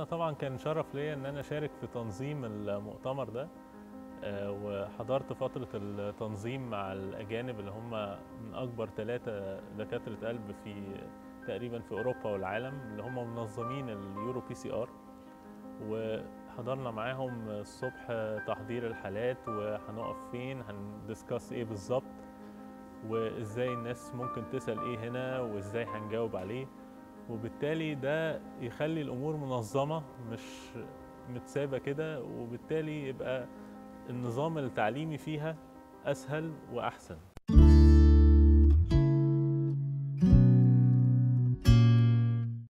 طبعا كان شرف ليا ان انا اشارك في تنظيم المؤتمر ده آه، وحضرت فترة التنظيم مع الأجانب اللي هم من أكبر ثلاثة دكاترة قلب في تقريبا في أوروبا والعالم اللي هم منظمين اليورو بي سي آر وحضرنا معاهم الصبح تحضير الحالات وهنقف فين هندسكاس ايه بالظبط وازاي الناس ممكن تسأل ايه هنا وازاي هنجاوب عليه وبالتالي ده يخلي الامور منظمه مش متسابه كده وبالتالي يبقى النظام التعليمي فيها اسهل واحسن